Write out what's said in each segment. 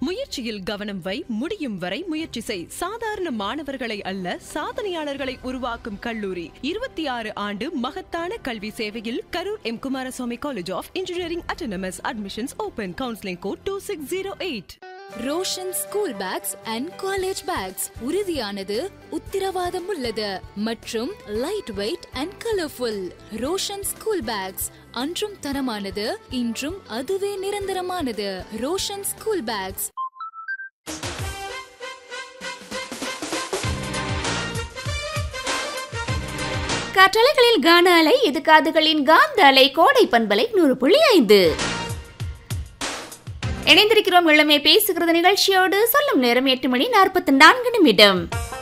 முயற்சியில் கவனம் வை முடியும் வரை முயற்சி செய் சாதாரண மாணவர்களை அல்ல சாதனையாளர்களை உருவாக்கும் கல்லூரி இருபத்தி ஆறு ஆண்டு மகத்தான கல்வி சேவையில் Karur M Kumaraswamy college of engineering autonomous admissions open counselling code two six zero eight Roshan school bags and college bags உறுதியானது உத்திரவாதம் உள்ளது மற்றும் light weight and colourful Roshan school bags அன்றும் தரமானது இன்றும் அதுவே நிரந்தரமானது ரோஷன் ஸ்கூல் பேக்ஸ் காற்றலைகளில் கான அலை இது காதுகளின் காந்த அலை கோடை பண்பலை நூறு புள்ளி ஐந்து இணைந்திருக்கிறோம் இளமை பேசுகிறது நிகழ்ச்சியோடு சொல்லும் நேரம் எட்டு மணி நாற்பத்தி நான்கு நிமிடம்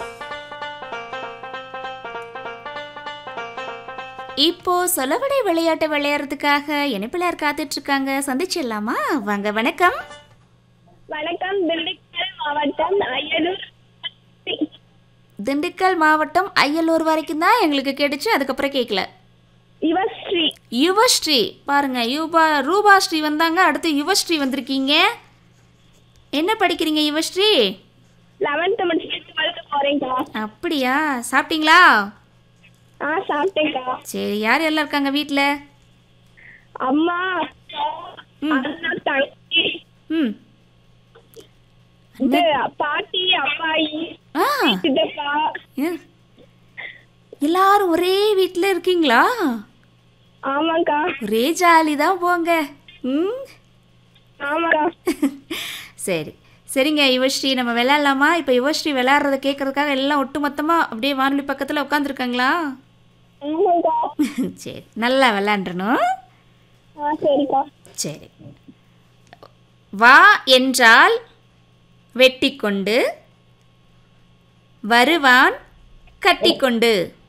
இப்போ சொலவடை விளையாட்டை விளையாடுறதுக்காக இணைப்பிலார் காத்துட்டு இருக்காங்க சந்திச்சிடலாமா வாங்க வணக்கம் வணக்கம் திண்டுக்கல் மாவட்டம் அய்யலூர் திண்டுக்கல் மாவட்டம் அய்யலூர் வரைக்கும் தான் எங்களுக்கு கேட்டுச்சு அதுக்கப்புறம் கேட்கல யுவஸ்ரீ யுவஸ்ரீ பாருங்க யூபா ரூபாஸ்ரீ வந்தாங்க அடுத்து யுவஸ்ரீ வந்திருக்கீங்க என்ன படிக்கிறீங்க யுவஸ்ரீ லெவன்த்து முடிச்சுட்டு டுவெல்த்து போறேங்க்கா அப்படியா சாப்பிட்டீங்களா ஆ சாப்பிட்டேங்க்கா சரி யார் எல்லாம் இருக்காங்க வீட்டில் அம்மா அப்பா, அண்ணா தங்கச்சி ம் இது பாட்டி அம்மாயி ஆ சித்தப்பா ஏ. எல்லாரும் ஒரே வீட்டில் இருக்கீங்களா ஆமாக்கா ஒரே ஜாலி தான் போங்க ம் ஆமாக்கா சரி சரிங்க யுவஸ்ரீ நம்ம விளையாடலாமா இப்போ யுவஸ்ரீ விளையாடுறத கேட்கறதுக்காக எல்லாம் ஒட்டுமொத்தமாக அப்படியே வானொலி பக்கத்தில் உட்காந்துருக்காங்களா ஆமாக்கா சரி நல்லா விளையாண்டுறணும் ஆ சரிக்கா சரி வா என்றால் வெட்டிக்கொண்டு வருவான் கட்டிக்கொண்டு